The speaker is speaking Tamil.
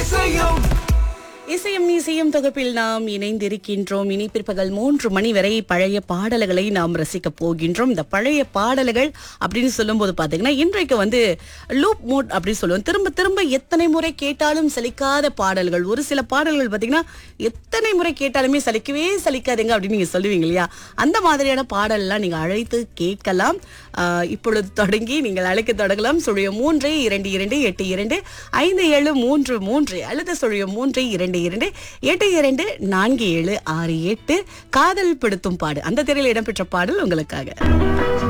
இசையும் இசையும் இசையும் தொகுப்பில் நாம் இணைந்திருக்கின்றோம் இனி பிற்பகல் மூன்று மணி வரை பழைய பாடல்களை நாம் ரசிக்க போகின்றோம் இந்த பழைய பாடல்கள் அப்படின்னு சொல்லும்போது பாத்தீங்கன்னா இன்றைக்கு வந்து லூப் மோட் அப்படின்னு சொல்லுவோம் திரும்ப திரும்ப எத்தனை முறை கேட்டாலும் சலிக்காத பாடல்கள் ஒரு சில பாடல்கள் பாத்தீங்கன்னா எத்தனை முறை கேட்டாலுமே சலிக்கவே சலிக்காதுங்க அப்படின்னு நீங்க சொல்லுவீங்க இல்லையா அந்த மாதிரியான பாடல்லாம் நீங்க அழைத்து கேட்கலாம் ஆஹ் இப்பொழுது தொடங்கி நீங்கள் அழைக்க தொடங்கலாம் சுழிய மூன்று இரண்டு இரண்டு எட்டு இரண்டு ஐந்து ஏழு மூன்று மூன்று அல்லது சுழிய மூன்று இரண்டு இரண்டு எட்டு இரண்டு நான்கு ஏழு ஆறு எட்டு காதல் படுத்தும் பாடு அந்த திரையில் இடம்பெற்ற பாடல் உங்களுக்காக